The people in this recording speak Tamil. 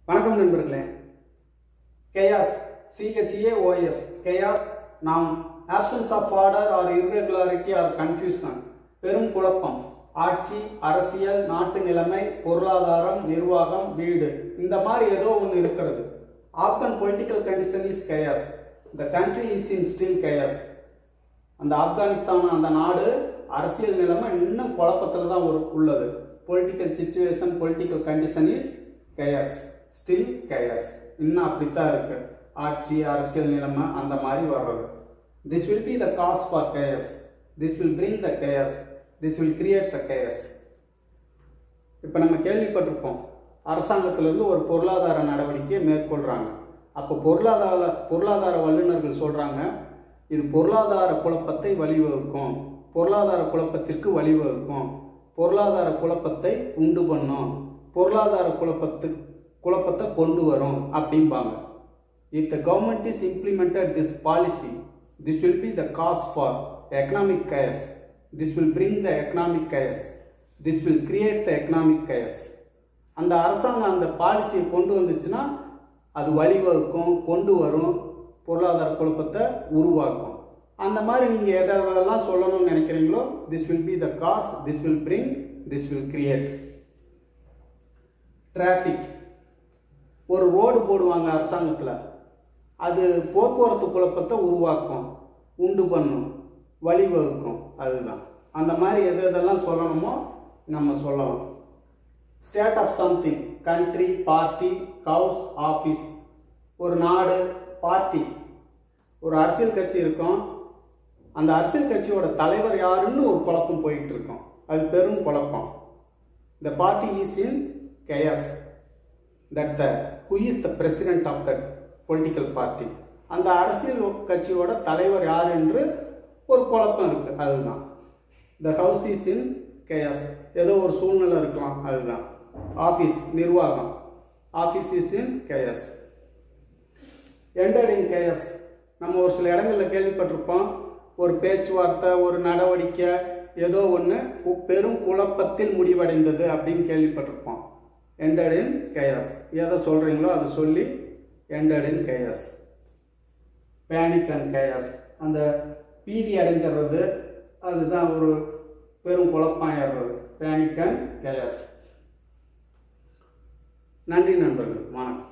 வணக்கம் நண்பர்களே கேயாஸ் சிஹெச்ஏஓஎஸ் கேயாஸ் நாம் absence of order or irregularity or confusion பெரும் குழப்பம் ஆட்சி அரசியல் நாட்டு நிலைமை பொருளாதாரம் நிர்வாகம் வீடு இந்த மாதிரி ஏதோ ஒன்று இருக்கிறது Afghan political condition is chaos the country is in still chaos அந்த ஆப்கானிஸ்தான் அந்த நாடு அரசியல் நிலைமை இன்னும் குழப்பத்தில் தான் ஒரு- உள்ளது political situation political condition is chaos still chaos இன்னும் அப்படித்தான் இருக்கு ஆட்சி அரசியல் நிலைமை அந்த மாதிரி வர்றது this will be the cause for chaos this will bring the chaos this will create the chaos இப்போ நம்ம கேள்விப்பட்டிருப்போம் அரசாங்கத்திலிருந்து ஒரு பொருளாதார நடவடிக்கையை மேற்கொள்கிறாங்க அப்போ பொருளாதார பொருளாதார வல்லுநர்கள் சொல்கிறாங்க இது பொருளாதார குழப்பத்தை வழிவகுக்கும் பொருளாதார குழப்பத்திற்கு வழிவகுக்கும் பொருளாதார குழப்பத்தை உண்டு பண்ணும் பொருளாதார குழப்பத்து குழப்பத்தை கொண்டு வரும் அப்படிம்பாங்க if the government is implemented this policy this will be the cause for economic chaos this will bring the economic chaos this will create the economic chaos அந்த அரசாங்கம் அந்த பாலிசியை கொண்டு வந்துச்சுன்னா அது வழிவகுக்கும் கொண்டு வரும் பொருளாதார குழப்பத்தை உருவாக்கும் அந்த மாதிரி நீங்கள் எதை எதெல்லாம் சொல்லணும்னு நினைக்கிறீங்களோ this will be the cause this will bring this will create traffic ஒரு ரோடு போடுவாங்க அரசாங்கத்தில் அது போக்குவரத்து குழப்பத்தை உருவாக்கும் உண்டு பண்ணும் வழிவகுக்கும் அதுதான் அந்த மாதிரி எது எதெல்லாம் சொல்லணுமோ நம்ம சொல்லலாம் state of something country party house office ஒரு நாடு பார்ட்டி ஒரு அரசியல் கட்சி இருக்கும் அந்த அரசியல் கட்சியோட தலைவர் யாருன்னு ஒரு குழப்பம் போயிட்டு இருக்கும் அது பெரும் குழப்பம் the party is in chaos that the who is the president of the political party அந்த அரசியல் கட்சியோட தலைவர் யார் என்று ஒரு குழப்பம் இருக்கு அதுதான் த ஹவுஸ் இஸ் இன் கேயஸ் ஏதோ ஒரு சூழ்நிலை இருக்கலாம் அதுதான் ஆஃபீஸ் நிர்வாகம் office is in chaos entered in chaos நம்ம ஒரு சில இடங்களில் கேள்விப்பட்டிருப்போம் ஒரு பேச்சுவார்த்தை ஒரு நடவடிக்கை ஏதோ ஒன்று பெரும் குழப்பத்தில் முடிவடைந்தது அப்படின்னு கேள்விப்பட்டிருப்போம் என்டர்ட் இன் கேயஸ் எதை சொல்கிறீங்களோ அதை சொல்லி entered in chaos panic and chaos அந்த பீதி அடைஞ்சிடுறது அதுதான் ஒரு பெரும் குழப்பம் ஏறுறது பேனிக் அண்ட் கேயஸ் நன்றி நண்பர்கள் வணக்கம்